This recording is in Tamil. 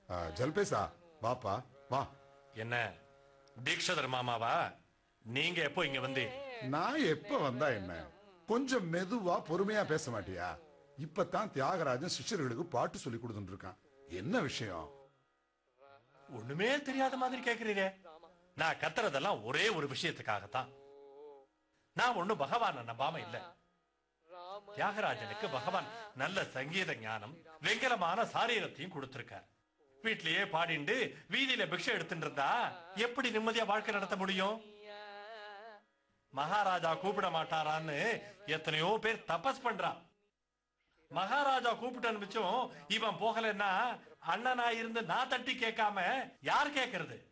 ஆ, ஜல்பேசா வாப்பா வா என்ன தீக்ஷதர் மாமாவா நீங்க எப்போ இங்க வந்து நான் எப்ப வந்தா என்ன கொஞ்சம் மெதுவா பொறுமையா பேச மாட்டியா இப்பதான் தியாகராஜன் சிஷ்யர்களுக்கு பாட்டு சொல்லி கொடுத்துட்டு இருக்கான் என்ன விஷயம் ஒண்ணுமே தெரியாத மாதிரி கேக்குறீங்க நான் கத்துறதெல்லாம் ஒரே ஒரு விஷயத்துக்காகத்தான் நான் ஒண்ணு பகவான நம்பாம இல்ல தியாகராஜனுக்கு பகவான் நல்ல சங்கீத ஞானம் வெங்கலமான சாரீரத்தையும் கொடுத்திருக்கார் வீட்லயே பாடிண்டு வீதியில பிக்ஷை எடுத்துட்டு இருந்தா எப்படி நிம்மதியா வாழ்க்கை நடத்த முடியும் மகாராஜா கூப்பிட மாட்டாரான்னு எத்தனையோ பேர் தபஸ் பண்றான் மகாராஜா கூப்பிட்டு அனுப்பிச்சும் இவன் போகலைன்னா அண்ணனா இருந்து நான் தட்டி கேட்காம யார் கேட்கறது